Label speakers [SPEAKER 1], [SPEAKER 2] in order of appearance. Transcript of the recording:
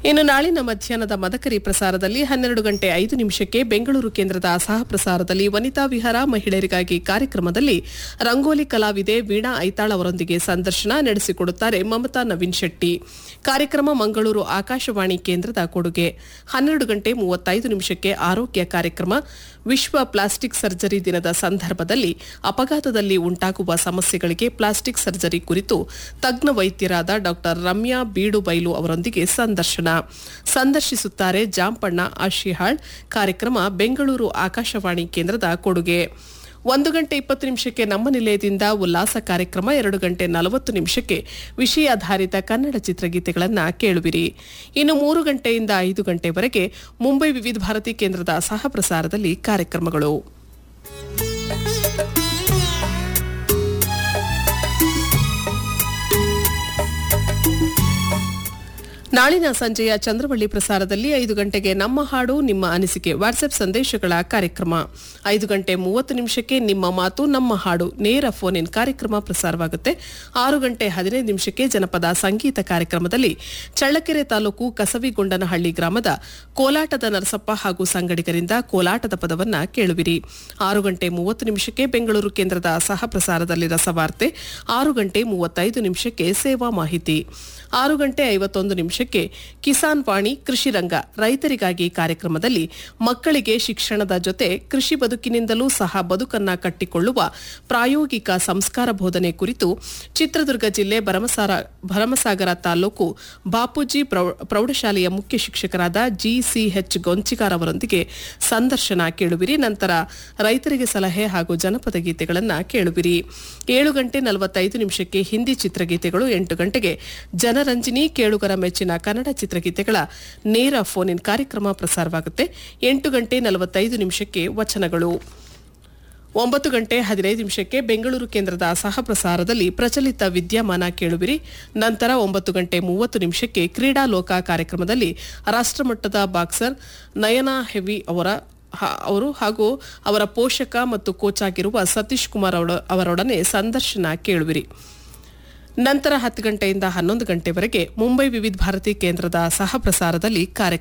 [SPEAKER 1] ಇನ್ನು ನಾಳಿನ ಮಧ್ಯಾಹ್ನದ ಮದಕರಿ ಪ್ರಸಾರದಲ್ಲಿ ಹನ್ನೆರಡು ಗಂಟೆ ಐದು ನಿಮಿಷಕ್ಕೆ ಬೆಂಗಳೂರು ಕೇಂದ್ರದ ಸಹ ಪ್ರಸಾರದಲ್ಲಿ ವನಿತಾ ವಿಹಾರ ಮಹಿಳೆಯರಿಗಾಗಿ ಕಾರ್ಯಕ್ರಮದಲ್ಲಿ ರಂಗೋಲಿ ಕಲಾವಿದೆ ವೀಣಾ ಐತಾಳ್ ಅವರೊಂದಿಗೆ ಸಂದರ್ಶನ ನಡೆಸಿಕೊಡುತ್ತಾರೆ ಮಮತಾ ನವೀನ್ ಶೆಟ್ಟಿ ಕಾರ್ಯಕ್ರಮ ಮಂಗಳೂರು ಆಕಾಶವಾಣಿ ಕೇಂದ್ರದ ಕೊಡುಗೆ ಹನ್ನೆರಡು ಗಂಟೆ ಮೂವತ್ತೈದು ನಿಮಿಷಕ್ಕೆ ಆರೋಗ್ಯ ಕಾರ್ಯಕ್ರಮ ವಿಶ್ವ ಪ್ಲಾಸ್ಟಿಕ್ ಸರ್ಜರಿ ದಿನದ ಸಂದರ್ಭದಲ್ಲಿ ಅಪಘಾತದಲ್ಲಿ ಉಂಟಾಗುವ ಸಮಸ್ಯೆಗಳಿಗೆ ಪ್ಲಾಸ್ಟಿಕ್ ಸರ್ಜರಿ ಕುರಿತು ತಜ್ಞ ವೈದ್ಯರಾದ ಡಾ ರಮ್ಯಾ ಬೀಡುಬೈಲು ಅವರೊಂದಿಗೆ ಸಂದರ್ಶನ ಸಂದರ್ಶಿಸುತ್ತಾರೆ ಜಾಂಪಣ್ಣ ಆಶಿಹಾಳ್ ಕಾರ್ಯಕ್ರಮ ಬೆಂಗಳೂರು ಆಕಾಶವಾಣಿ ಕೇಂದ್ರದ ಕೊಡುಗೆ ಒಂದು ಗಂಟೆ ಇಪ್ಪತ್ತು ನಿಮಿಷಕ್ಕೆ ನಮ್ಮ ನಿಲಯದಿಂದ ಉಲ್ಲಾಸ ಕಾರ್ಯಕ್ರಮ ಎರಡು ಗಂಟೆ ನಲವತ್ತು ನಿಮಿಷಕ್ಕೆ ವಿಷಯಾಧಾರಿತ ಕನ್ನಡ ಚಿತ್ರಗೀತೆಗಳನ್ನು ಕೇಳುವಿರಿ ಇನ್ನು ಮೂರು ಗಂಟೆಯಿಂದ ಐದು ಗಂಟೆವರೆಗೆ ಮುಂಬೈ ವಿವಿಧ ಭಾರತಿ ಕೇಂದ್ರದ ಸಹ ಪ್ರಸಾರದಲ್ಲಿ ಕಾರ್ಯಕ್ರಮಗಳು ನಾಳಿನ ಸಂಜೆಯ ಚಂದ್ರವಳ್ಳಿ ಪ್ರಸಾರದಲ್ಲಿ ಐದು ಗಂಟೆಗೆ ನಮ್ಮ ಹಾಡು ನಿಮ್ಮ ಅನಿಸಿಕೆ ವಾಟ್ಸ್ಆಪ್ ಸಂದೇಶಗಳ ಕಾರ್ಯಕ್ರಮ ಐದು ಗಂಟೆ ಮೂವತ್ತು ನಿಮಿಷಕ್ಕೆ ನಿಮ್ಮ ಮಾತು ನಮ್ಮ ಹಾಡು ನೇರ ಫೋನ್ ಇನ್ ಕಾರ್ಯಕ್ರಮ ಪ್ರಸಾರವಾಗುತ್ತೆ ಆರು ಗಂಟೆ ಹದಿನೈದು ನಿಮಿಷಕ್ಕೆ ಜನಪದ ಸಂಗೀತ ಕಾರ್ಯಕ್ರಮದಲ್ಲಿ ಚಳ್ಳಕೆರೆ ತಾಲೂಕು ಕಸವಿಗೊಂಡನಹಳ್ಳಿ ಗ್ರಾಮದ ಕೋಲಾಟದ ನರಸಪ್ಪ ಹಾಗೂ ಸಂಗಡಿಗರಿಂದ ಕೋಲಾಟದ ಪದವನ್ನ ಕೇಳುವಿರಿ ಆರು ಗಂಟೆ ಮೂವತ್ತು ನಿಮಿಷಕ್ಕೆ ಬೆಂಗಳೂರು ಕೇಂದ್ರದ ಸಹ ಪ್ರಸಾರದಲ್ಲಿ ರಸವಾರ್ತೆ ಆರು ಗಂಟೆ ಮೂವತ್ತೈದು ನಿಮಿಷಕ್ಕೆ ಸೇವಾ ಮಾಹಿತಿ ಆರು ಗಂಟೆ ಐವತ್ತೊಂದು ನಿಮಿಷಕ್ಕೆ ಕಿಸಾನ್ ವಾಣಿ ಕೃಷಿ ರಂಗ ರೈತರಿಗಾಗಿ ಕಾರ್ಯಕ್ರಮದಲ್ಲಿ ಮಕ್ಕಳಿಗೆ ಶಿಕ್ಷಣದ ಜೊತೆ ಕೃಷಿ ಬದುಕಿನಿಂದಲೂ ಸಹ ಬದುಕನ್ನ ಕಟ್ಟಿಕೊಳ್ಳುವ ಪ್ರಾಯೋಗಿಕ ಸಂಸ್ಕಾರ ಬೋಧನೆ ಕುರಿತು ಚಿತ್ರದುರ್ಗ ಜಿಲ್ಲೆ ಭರಮಸಾರ ಭರಮಸಾಗರ ತಾಲೂಕು ಬಾಪೂಜಿ ಪ್ರೌ- ಪ್ರೌಢಶಾಲೆಯ ಮುಖ್ಯ ಶಿಕ್ಷಕರಾದ ಜಿಸಿಎಚ್ ಗೊಂಚಿಗಾರ್ ಅವರೊಂದಿಗೆ ಸಂದರ್ಶನ ಕೇಳುವಿರಿ ನಂತರ ರೈತರಿಗೆ ಸಲಹೆ ಹಾಗೂ ಜನಪದ ಗೀತೆಗಳನ್ನು ಕೇಳುವಿರಿ ಏಳು ಗಂಟೆ ನಲವತ್ತೈದು ನಿಮಿಷಕ್ಕೆ ಹಿಂದಿ ಚಿತ್ರಗೀತೆಗಳು ಎಂಟು ಗಂಟೆಗೆ ಜನರಂಜನಿ ಕೇಳುಗರ ಮೆಚ್ಚಿನ ಕನ್ನಡ ಚಿತ್ರಗೀತೆಗಳ ನೇರ ಫೋನ್ ಇನ್ ಕಾರ್ಯಕ್ರಮ ಪ್ರಸಾರವಾಗುತ್ತೆ ಎಂಟು ಗಂಟೆ ನಲವತ್ತೈದು ನಿಮಿಷಕ್ಕೆ ವಚನಗಳು ಒಂಬತ್ತು ಗಂಟೆ ಹದಿನೈದು ನಿಮಿಷಕ್ಕೆ ಬೆಂಗಳೂರು ಕೇಂದ್ರದ ಸಹ ಪ್ರಸಾರದಲ್ಲಿ ಪ್ರಚಲಿತ ವಿದ್ಯಮಾನ ಕೇಳುವಿರಿ ನಂತರ ಒಂಬತ್ತು ಗಂಟೆ ಮೂವತ್ತು ನಿಮಿಷಕ್ಕೆ ಕ್ರೀಡಾ ಲೋಕ ಕಾರ್ಯಕ್ರಮದಲ್ಲಿ ರಾಷ್ಟ್ರಮಟ್ಟದ ಬಾಕ್ಸರ್ ನಯನಾ ಹೆವಿ ಅವರ ಹ- ಅವರು ಹಾಗೂ ಅವರ ಪೋಷಕ ಮತ್ತು ಕೋಚ್ ಆಗಿರುವ ಸತೀಶ್ ಕುಮಾರ್ ಅವರ- ಅವರೊಡನೆ ಸಂದರ್ಶನ ಕೇಳುವಿರಿ ನಂತರ ಹತ್ತು ಗಂಟೆಯಿಂದ ಹನ್ನೊಂದು ಗಂಟೆವರೆಗೆ ಮುಂಬೈ ವಿವಿಧ ಭಾರತಿ ಕೇಂದ್ರದ ಸಹ ಪ್ರಸಾರದಲ್ಲಿ ಕಾರ್ಯಕ್ರಮ